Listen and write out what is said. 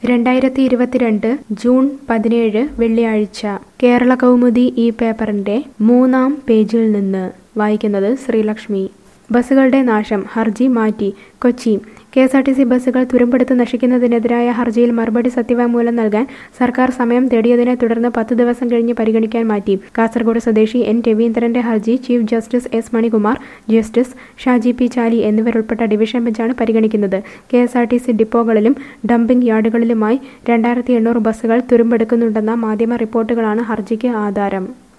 രണ്ടായിരത്തി ഇരുപത്തിരണ്ട് ജൂൺ പതിനേഴ് വെള്ളിയാഴ്ച കേരള കൗമുദി ഈ പേപ്പറിന്റെ മൂന്നാം പേജിൽ നിന്ന് വായിക്കുന്നത് ശ്രീലക്ഷ്മി ബസ്സുകളുടെ നാശം ഹർജി മാറ്റി Kochi K S R T C ബസ്സുകൾ തുരുമ്പെടുത്ത് നശിക്കുന്നതിനെതിരായ ഹർജിയിൽ മറുപടി സത്യവാങ്മൂലം നൽകാൻ സർക്കാർ സമയം തേടിയതിനെ തുടർന്ന് പത്ത് ദിവസം കഴിഞ്ഞ് പരിഗണിക്കാൻ മാറ്റി കാസർഗോഡ് സ്വദേശി എൻ രവീന്ദ്രന്റെ ഹർജി chief justice S Manikumar justice Shaji P Chaly എന്നിവരുൾപ്പെട്ട ഡിവിഷൻ ബെഞ്ചാണ് പരിഗണിക്കുന്നത് K S R T C ഡിപ്പോകളിലും ഡംപിംഗ് യാർഡുകളിലുമായി രണ്ടായിരത്തി എണ്ണൂറ് ബസ്സുകൾ തുരുമ്പെടുക്കുന്നുണ്ടെന്ന മാധ്യമ റിപ്പോർട്ടുകളാണ് ഹർജിക്ക് ആധാരം